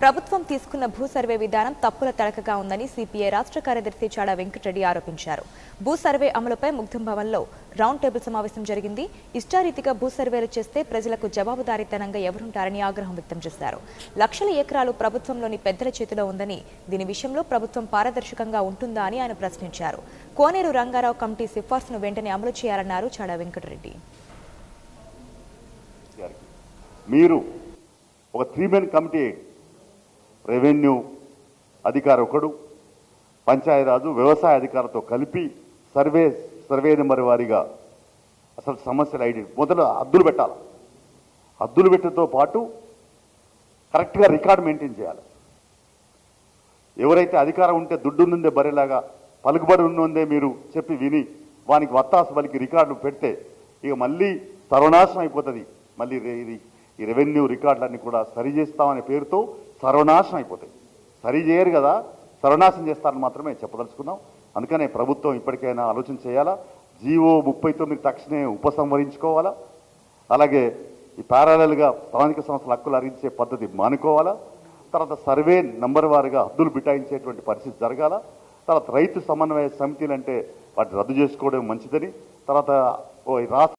ప్రభుత్వం తీసుకున్న భూ సర్వే విధానం తప్పుల తడకగా ఉందని సిపిఐ రాష్ట్ర కార్యదర్శి చాడా వెంకటరెడ్డి ఆరోపించారు భూ సర్వే అమలుపై ముగ్ధం భవన్లో రౌండ్ టేబుల్ సమావేశం జరిగింది ఇష్టారీతిగా భూ సర్వేలు చేస్తే ప్రజలకు జవాబుదారీతనంగా ఎవరుంటారని ఆగ్రహం వ్యక్తం చేశారు లక్షల ఎకరాలు ప్రభుత్వంలోని పెద్దల చేతిలో ఉందని దీని విషయంలో ప్రభుత్వం పారదర్శకంగా ఉంటుందా అని ఆయన ప్రశ్నించారు కోనేరు రంగారావు కమిటీ సిఫార్సును వెంటనే అమలు చేయాలన్నారు చాడా వెంకటరెడ్డి గారికి మీరు ఒక త్రీ మెన్ కమిటీ రెవెన్యూ అధికారి ఒకడు పంచాయతీరాజు వ్యవసాయ అధికారులతో కలిపి సర్వే సర్వే నెంబర్ వారీగా అసలు సమస్యలు ఐడి మొదలు హద్దులు పెట్టాలి హద్దులు పెట్టడంతో పాటు కరెక్ట్గా రికార్డు మెయింటైన్ చేయాలి ఎవరైతే అధికారం ఉంటే దుడ్డు నుండే బరేలాగా పలుకుబడి ఉన్నదే మీరు చెప్పి విని వానికి వత్తాసు వాళ్ళకి రికార్డు పెడితే ఇక మళ్ళీ సర్వనాశనం అయిపోతుంది మళ్ళీ రే- ఇది ఈ రెవెన్యూ రికార్డులన్నీ కూడా సరి చేస్తామనే పేరుతో సర్వనాశనం అయిపోతాయి సరి చేయరు కదా సర్వనాశనం చేస్తారని మాత్రమే చెప్పదలుచుకున్నాం అందుకనే ప్రభుత్వం ఇప్పటికైనా ఆలోచన చేయాలా జీవో ముప్పై తొమ్మిది తక్షణమే ఉపసంహరించుకోవాలా అలాగే ఈ ప్యారలల్గా స్థానిక సంస్థల హక్కులు అరించే పద్ధతి మానుకోవాలా తర్వాత సర్వే నంబర్ వారిగా హద్దులు బిటాయించేటువంటి పరిస్థితి జరగాల తర్వాత రైతు సమన్వయ సమితిలు అంటే వాటిని రద్దు చేసుకోవడం మంచిదని తర్వాత ఓ ఈ రాష్ట్ర